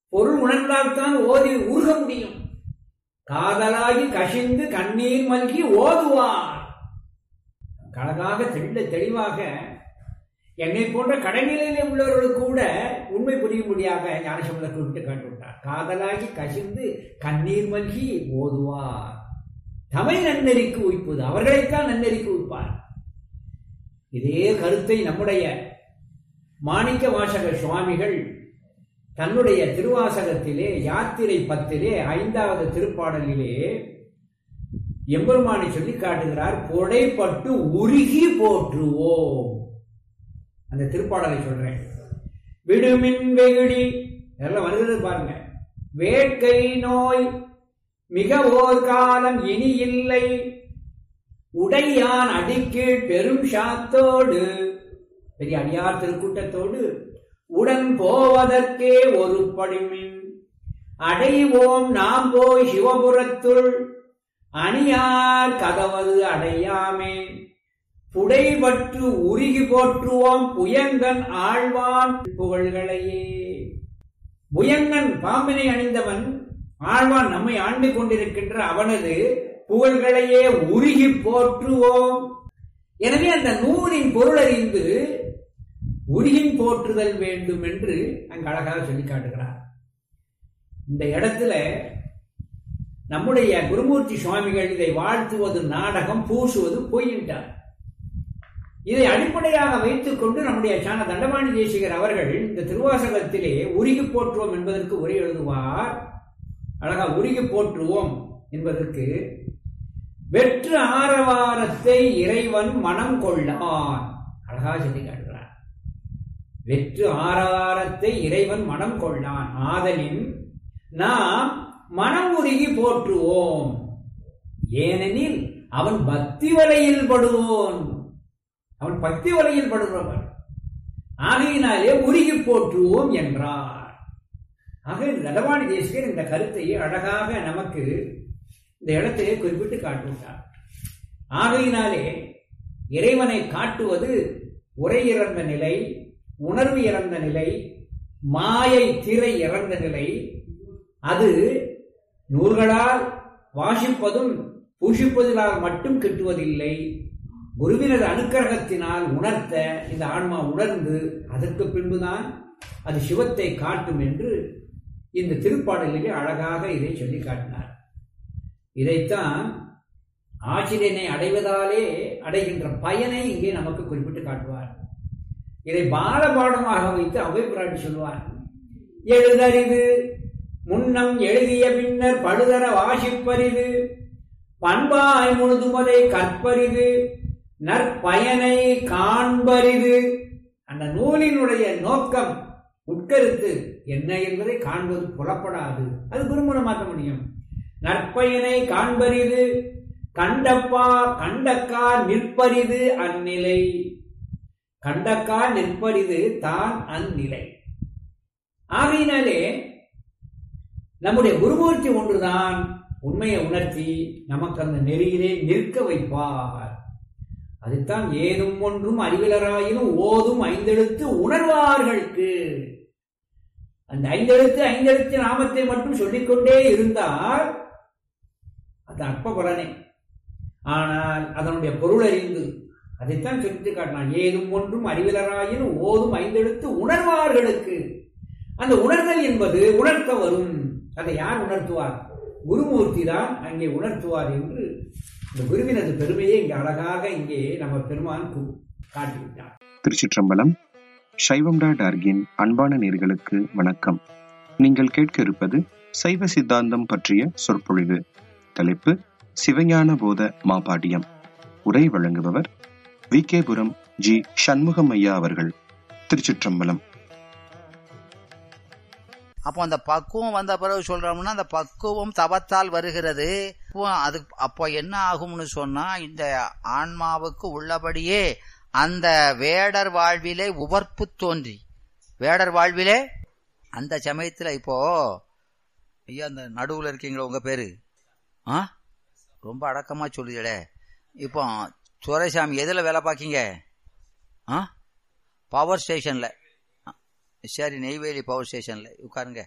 பொருள் உணர்ந்தால்தான் ஓதி ஊர்க முடியும் காதலாகி கசிந்து கண்ணீர் மல்கி ஓதுவார் அழகாக தெள்ள தெளிவாக என்னை போன்ற கடைநிலையிலே உள்ளவர்களுக்கு கூட உண்மை புரியும்படியாக ஞானசம்பந்தர் குறிப்பிட்டு காட்டுவிட்டார் காதலாகி கசிந்து கண்ணீர் மல்கி ஓதுவார் தமிழ் நன்னெறிக்கு உய்ப்பது அவர்களைத்தான் நன்னெறிக்கு உய்ப்பார் இதே கருத்தை நம்முடைய மாணிக்க வாசகர் சுவாமிகள் தன்னுடைய திருவாசகத்திலே யாத்திரை பத்திலே ஐந்தாவது திருப்பாடலிலே எம்பெருமானை சொல்லி காட்டுகிறார் கொடைப்பட்டு உருகி போற்றுவோம் அந்த திருப்பாடலை சொல்றேன் விடுமின் வெகுடி எல்லாம் வருகிறது பாருங்க வேட்கை நோய் மிக ஓர் காலம் இனி இல்லை உடையான் அடிக்கீழ் பெரும் சாத்தோடு பெரிய அடியார் திருக்கூட்டத்தோடு உடன் போவதற்கே ஒரு படிமின் அடைவோம் நாம் போய் சிவபுரத்துள் அணியார் கதவது அடையாமே புடைபற்று உருகி போற்றுவோம் புயங்கன் ஆழ்வான் புகழ்களையே புயங்கன் பாம்பினை அணிந்தவன் ஆழ்வான் நம்மை ஆண்டு கொண்டிருக்கின்ற அவனது புகழ்களையே உருகி போற்றுவோம் எனவே அந்த நூலின் பொருளறிந்து உருகின் போற்றுதல் வேண்டும் என்று அங்கு அழகாக சொல்லி காட்டுகிறார் இந்த இடத்துல நம்முடைய குருமூர்த்தி சுவாமிகள் இதை வாழ்த்துவது நாடகம் பூசுவது பொய்யின்றார் இதை அடிப்படையாக வைத்துக் கொண்டு நம்முடைய சாண தண்டபாணி தேசிகர் அவர்கள் இந்த திருவாசகத்திலே உருகி போற்றுவோம் என்பதற்கு உரை எழுதுவார் அழகா உருகி போற்றுவோம் என்பதற்கு வெற்று ஆரவாரத்தை இறைவன் மனம் கொள்ளான் அழகா சொல்லி காட்டுகிறார் வெற்று ஆரவாரத்தை இறைவன் மனம் கொள்ளான் ஆதலின் நாம் மனம் உருகி போற்றுவோம் ஏனெனில் அவன் பக்தி வலையில் படுவோன் அவன் பக்தி வலையில் படுகிறவன் ஆகையினாலே உருகி போற்றுவோம் என்றார் ஆக தடவாணி தேசிகர் இந்த கருத்தை அழகாக நமக்கு இந்த இடத்திலே குறிப்பிட்டு காட்டுகிறார் ஆகையினாலே இறைவனை காட்டுவது உரை இறந்த நிலை உணர்வு இறந்த நிலை மாயை திரை இறந்த நிலை அது நூல்களால் வாசிப்பதும் பூஷிப்பதினால் மட்டும் கிட்டுவதில்லை குருவினது அனுக்கிரகத்தினால் உணர்த்த இந்த ஆன்மா உணர்ந்து அதற்கு பின்புதான் அது சிவத்தை காட்டும் என்று இந்த திருப்பாடலிலே அழகாக இதை சொல்லி காட்டினார் இதைத்தான் ஆசிரியனை அடைவதாலே அடைகின்ற பயனை இங்கே நமக்கு குறிப்பிட்டு காட்டுவார் இதை பாலபாடமாக வைத்து அவை பிராட்டி சொல்வார் எழுதறிது முன்னம் எழுதிய பின்னர் படுதர வாசிப்பரிது பண்பாய் முழுதுமதை கற்பரிது நற்பயனை காண்பரிது அந்த நூலினுடைய நோக்கம் உட்கருத்து என்ன என்பதை காண்பது புலப்படாது அது குருமுறை மாற்ற முடியும் நற்பயனை காண்பரிது கண்டப்பா கண்டக்கா நிற்பரிது அந்நிலை கண்டக்கா நிற்பரிது தான் அந்நிலை ஆகையினாலே நம்முடைய குருமூர்த்தி ஒன்றுதான் உண்மையை உணர்த்தி நமக்கு அந்த நெறியிலே நிற்க வைப்பார் அதுதான் ஏதும் ஒன்றும் அறிவிலராயினும் ஓதும் ஐந்தெழுத்து உணர்வார்களுக்கு அந்த ஐந்தெழுத்து ஐந்தெழுத்து நாமத்தை மட்டும் சொல்லிக்கொண்டே இருந்தால் அது அற்ப பலனே ஆனால் அதனுடைய பொருள் அறிந்து அதைத்தான் சொல்லிட்டு காட்டினான் ஏதும் ஒன்றும் அறிவிலராயினும் ஓதும் ஐந்தெழுத்து உணர்வார்களுக்கு அந்த உணர்தல் என்பது உணர்த்த வரும் அதை யார் உணர்த்துவார் குருமூர்த்தி தான் அங்கே உணர்த்துவார் என்று இந்த குருவினது பெருமையை இங்கே அழகாக இங்கே நம்ம பெருமான் காட்டிவிட்டார் திருச்சிற்றம்பலம் சைவம் டாட் ஆர்கின் அன்பான நேர்களுக்கு வணக்கம் நீங்கள் கேட்க இருப்பது சைவ சித்தாந்தம் பற்றிய சொற்பொழிவு தலைப்பு சிவஞான போத மாபாடியம் உரை வழங்குபவர் வி கேபுரம் ஜி சண்முகம் ஐயா அவர்கள் திருச்சிற்றம்பலம் அப்போ அந்த பக்குவம் வந்த பிறகு சொல்றோம்னா அந்த பக்குவம் தவத்தால் வருகிறது அப்போ அது அப்போ என்ன ஆகும்னு சொன்னா இந்த ஆன்மாவுக்கு உள்ளபடியே அந்த வேடர் வாழ்விலே உவர்ப்பு தோன்றி வேடர் வாழ்விலே அந்த சமயத்துல இப்போ ஐயா அந்த நடுவுல இருக்கீங்களா உங்க பேரு ஆ ரொம்ப அடக்கமா சொல்லுதே இப்போ துரைசாமி எதுல வேலை பார்க்கீங்க ஆ பவர் ஸ்டேஷன்ல சரி நெய்வேலி பவர் ஸ்டேஷன்ல உட்காருங்க